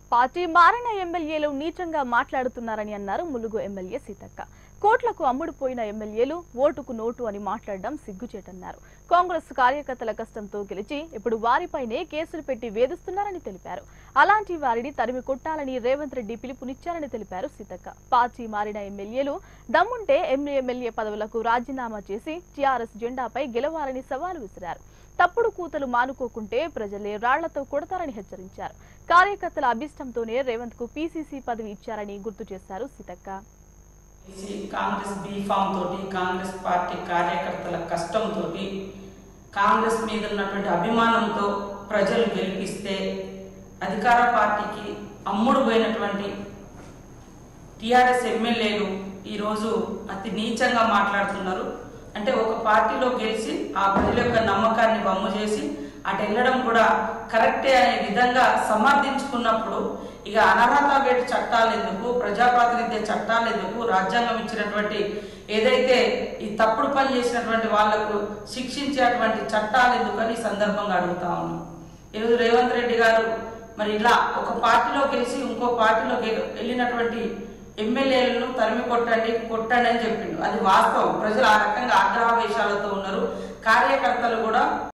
party మారిన ఎమ్మెల్యేలు నీచంగా మాట్లాడుతున్నారని అన్నారు ములుగు ఎమ్మెల్యే సీతక్క కోట్లకు అమ్ముడుపోయిన ఎమ్మెల్యేలు ఓటుకు నోటు అని మాట్లాడడం సిగ్గుచేటన్నారు కాంగ్రెస్ కార్యకర్తల కష్టంతో గెలిచి ఇప్పుడు వారిపైనే కేసులు పెట్టి వేధిస్తున్నారని తెలిపారు అలాంటి వారిని తరిమి కొట్టాలని రేవంత్ రెడ్డి పిలుపునిచ్చారని తెలిపారు సీతక్క పార్టీ మారిన ఎమ్మెల్యేలు దమ్ముంటే ఎంఏ ఎమ్మెల్యే పదవులకు రాజీనామా చేసి టీఆర్ఎస్ జెండాపై గెలవాలని సవాలు విసిరారు తప్పుడు కూతలు మానుకోకుంటే ప్రజలే రాళ్లతో కొడతారని హెచ్చరించారు కార్యకర్తల అభిష్టంతోనే రేవంత్ కు పీసీసీ పదవి ఇచ్చారని గుర్తు చేశారు సీతక్క చేసి కాంగ్రెస్ బీఫామ్ తోటి కాంగ్రెస్ పార్టీ కార్యకర్తల కష్టంతో కాంగ్రెస్ మీద ఉన్నటువంటి అభిమానంతో ప్రజలు గెలిపిస్తే అధికార పార్టీకి అమ్ముడు పోయినటువంటి టిఆర్ఎస్ ఎమ్మెల్యేలు ఈరోజు అతి నీచంగా మాట్లాడుతున్నారు అంటే ఒక పార్టీలో గెలిచి ఆ ప్రజల యొక్క నమ్మకాన్ని వమ్ము చేసి అటు వెళ్ళడం కూడా కరెక్టే అనే విధంగా సమర్థించుకున్నప్పుడు ఇక అనర్హత వేటు చట్టాలు ఎందుకు ప్రజాప్రాతినిధ్య చట్టాలు ఎందుకు రాజ్యాంగం ఇచ్చినటువంటి ఏదైతే ఈ తప్పుడు పని చేసినటువంటి వాళ్లకు శిక్షించేటువంటి చట్టాలు ఎందుకని ఈ సందర్భంగా అడుగుతా ఉన్నాం ఈరోజు రేవంత్ రెడ్డి గారు మరి ఇలా ఒక పార్టీలో గెలిచి ఇంకో పార్టీలో గె- వెళ్ళినటువంటి ఎమ్మెల్యేలను తరిమి కొట్టండి కొట్టండి అని చెప్పిండు అది వాస్తవం ప్రజలు ఆ రకంగా ఆగ్రహవేశాలతో ఉన్నారు కార్యకర్తలు కూడా